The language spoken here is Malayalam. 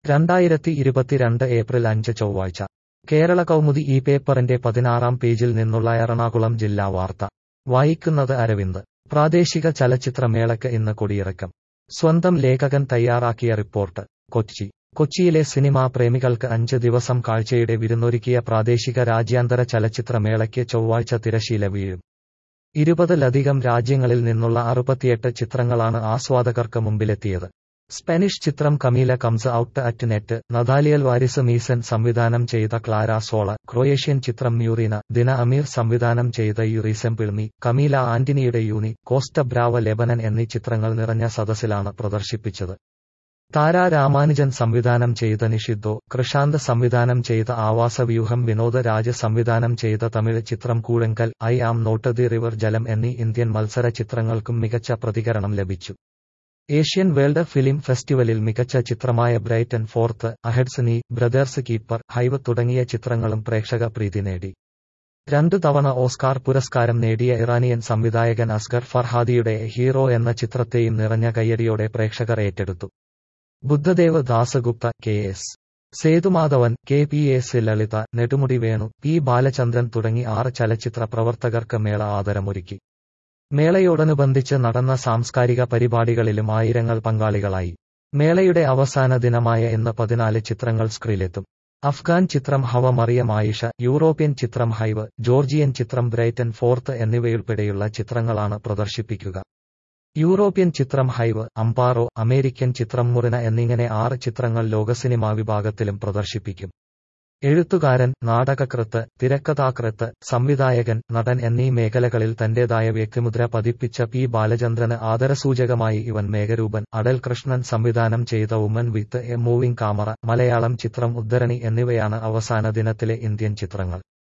രണ്ടായിരത്തി ഇരുപത്തിരണ്ട് ഏപ്രിൽ അഞ്ച് ചൊവ്വാഴ്ച കേരള കൗമുദി ഈ പേപ്പറിന്റെ പതിനാറാം പേജിൽ നിന്നുള്ള എറണാകുളം ജില്ലാ വാർത്ത വായിക്കുന്നത് അരവിന്ദ് പ്രാദേശിക ചലച്ചിത്രമേളയ്ക്ക് ഇന്ന് കൊടിയിറക്കം സ്വന്തം ലേഖകൻ തയ്യാറാക്കിയ റിപ്പോർട്ട് കൊച്ചി കൊച്ചിയിലെ സിനിമാ പ്രേമികൾക്ക് അഞ്ച് ദിവസം കാഴ്ചയുടെ വിരുന്നൊരുക്കിയ പ്രാദേശിക രാജ്യാന്തര ചലച്ചിത്രമേളയ്ക്ക് ചൊവ്വാഴ്ച തിരശീല വീഴും ഇരുപതിലധികം രാജ്യങ്ങളിൽ നിന്നുള്ള അറുപത്തിയെട്ട് ചിത്രങ്ങളാണ് ആസ്വാദകർക്ക് മുമ്പിലെത്തിയത് സ്പാനിഷ് ചിത്രം Camila comes out at night നദാലിയൽ വാരിസ് മീസൻ സംവിധാനം ചെയ്ത ക്ലാര സോള ക്രൊയേഷ്യൻ ചിത്രം മ്യൂറീന ദിന അമീർ സംവിധാനം ചെയ്ത യുറീസെംപിൾ മീ കമീല ആന്റണിയുടെ യൂനി കോസ്റ്റ ബ്രാവ ലെബനൻ എന്നീ ചിത്രങ്ങൾ നിറഞ്ഞ സദസ്സിലാണ് പ്രദർശിപ്പിച്ചത് താര രാമാനുജൻ സംവിധാനം ചെയ്ത നിഷിദ്ധോ കൃഷാന്ത് സംവിധാനം ചെയ്ത ആവാസവ്യൂഹം വിനോദ രാജ് സംവിധാനം ചെയ്ത തമിഴ് ചിത്രം Koozhangal I am not the river Jalam എന്നീ ഇന്ത്യൻ മത്സര ചിത്രങ്ങൾക്കും മികച്ച പ്രതികരണം ലഭിച്ചു ഏഷ്യൻ വേൾഡ് ഫിലിം ഫെസ്റ്റിവലിൽ മികച്ച ചിത്രമായ ബ്രൈറ്റൻ ഫോർത്ത് അഹെഡ്സനി ബ്രദേഴ്സ് കീപ്പർ ഹൈവ് തുടങ്ങിയ ചിത്രങ്ങളും പ്രേക്ഷക പ്രീതി നേടി രണ്ടു തവണ ഓസ്കാർ പുരസ്കാരം നേടിയ ഇറാനിയൻ സംവിധായകൻ അസ്ഗർ ഫർഹാദിയുടെ ഹീറോ എന്ന ചിത്രത്തെയും നിറഞ്ഞ കയ്യടിയോടെ പ്രേക്ഷകർ ഏറ്റെടുത്തു Buddhadeb Dasgupta K S Sethumadhavan K P S Lalitha Nedumudi Venu P Balachandran തുടങ്ങി ആറ് ചലച്ചിത്ര പ്രവർത്തകർക്ക് മേള ആദരമൊരുക്കി മേളയോടനുബന്ധിച്ച് നടന്ന സാംസ്കാരിക പരിപാടികളിലും ആയിരങ്ങൾ പങ്കാളികളായി മേളയുടെ അവസാന ദിനമായ ഇന്ന് പതിനാല് ചിത്രങ്ങൾ സ്ക്രീനിലെത്തും അഫ്ഗാൻ ചിത്രം ഹവ മറിയം ആയിഷ യൂറോപ്യൻ ചിത്രം ഹൈവ് ജോർജിയൻ ചിത്രം ബ്രൈറ്റൻ ഫോർത്ത് എന്നിവയുൾപ്പെടെയുള്ള ചിത്രങ്ങളാണ് പ്രദർശിപ്പിക്കുക യൂറോപ്യൻ ചിത്രം ഹൈവ് അമ്പാറോ അമേരിക്കൻ ചിത്രം മുറിന എന്നിങ്ങനെ ആറ് ചിത്രങ്ങൾ ലോകസിനിമാ വിഭാഗത്തിലും പ്രദർശിപ്പിക്കും എഴുത്തുകാരൻ നാടകകൃത്ത് തിരക്കഥാകൃത്ത് സംവിധായകൻ നടൻ എന്നീ മേഖലകളിൽ തന്റേതായ വ്യക്തിമുദ്ര പതിപ്പിച്ച പി ബാലചന്ദ്രന് ആദരസൂചകമായി ഇവൻ മേഘരൂപൻ അടൽ കൃഷ്ണൻ സംവിധാനം ചെയ്ത woman with a moving camera Malayalam ചിത്രം ഉദ്ധരണി എന്നിവയാണ് അവസാന ദിനത്തിലെ ഇന്ത്യൻ ചിത്രങ്ങൾ